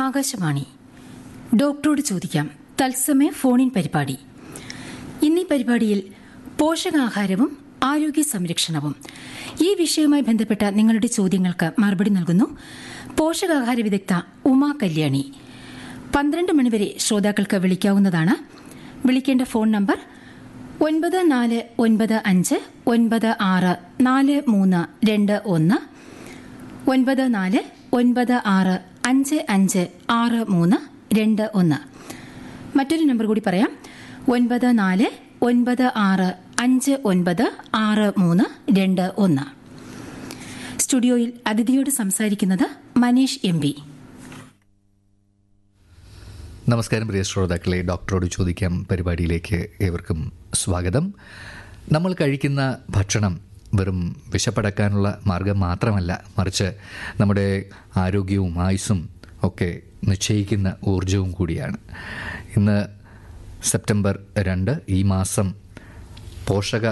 ആകാശവാണി ഡോക്ടറോട് ചോദിക്കാം തത്സമയ ഫോണിൻ പരിപാടി ഇന്നീ പരിപാടിയിൽ പോഷകാഹാരവും ആരോഗ്യ സംരക്ഷണവും ഈ വിഷയവുമായി ബന്ധപ്പെട്ട നിങ്ങളുടെ ചോദ്യങ്ങൾക്ക് മറുപടി നൽകുന്നു പോഷകാഹാര വിദഗ്ധ ഉമാ കല്യാണി പന്ത്രണ്ട് മണിവരെ ശ്രോതാക്കൾക്ക് വിളിക്കാവുന്നതാണ് വിളിക്കേണ്ട ഫോൺ നമ്പർ ഒൻപത് നാല് ഒൻപത് അഞ്ച് ഒൻപത് ആറ് നാല് മൂന്ന് രണ്ട് ഒന്ന് ഒൻപത് നാല് ഒൻപത് ആറ് അഞ്ച് അഞ്ച് ആറ് മൂന്ന് രണ്ട് ഒന്ന് മറ്റൊരു നമ്പർ കൂടി പറയാം ഒൻപത് നാല് ഒൻപത് ആറ് അഞ്ച് ഒൻപത് ആറ് മൂന്ന് രണ്ട് ഒന്ന് സ്റ്റുഡിയോയിൽ അതിഥിയോട് സംസാരിക്കുന്നത് മനീഷ് എം പി നമസ്കാരം പ്രിയ ശ്രോതാക്കളെ ഡോക്ടറോട് ചോദിക്കാം പരിപാടിയിലേക്ക് ഏവർക്കും സ്വാഗതം നമ്മൾ കഴിക്കുന്ന ഭക്ഷണം വെറും വിശപ്പടക്കാനുള്ള മാർഗം മാത്രമല്ല മറിച്ച് നമ്മുടെ ആരോഗ്യവും ആയുസ്സും ഒക്കെ നിശ്ചയിക്കുന്ന ഊർജവും കൂടിയാണ് ഇന്ന് സെപ്റ്റംബർ രണ്ട് ഈ മാസം പോഷക